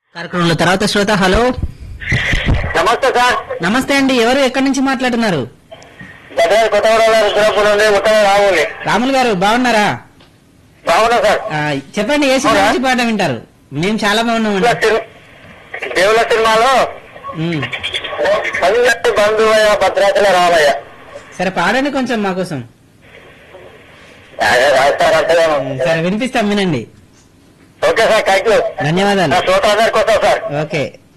కార్యక్రమంలో తర్వాత శ్రోత హలో నమస్తే సార్ నమస్తే అండి ఎవరు ఎక్కడి నుంచి మాట్లాడుతున్నారు భద్రాద్రి కొత్తగూడెం రుద్రపూర్ నుండి ఉత్తర రావుని రాములు గారు బాగున్నారా బాగున్నా సార్ ఆ, చెప్పండి ఏ సినిమా అవునా? నుంచి పాట వింటారు మేము చాలా బాగున్నామండి దేవుల సిని- దేవుల సినిమాలో ఉమ్. సంగతి బంధువయ్య భద్రాచల రామయ్య సరే పాడండి కొంచెం మా కోసం అదే రాస్తారు అంతేగాను. ఉమ్, సరే వినిపిస్తాం వినండి ఓకే సార్ థ్యాంక్ యూ ధన్యవాదాలు నా శ్రోత అందరికి వస్తా సార్ ఓకే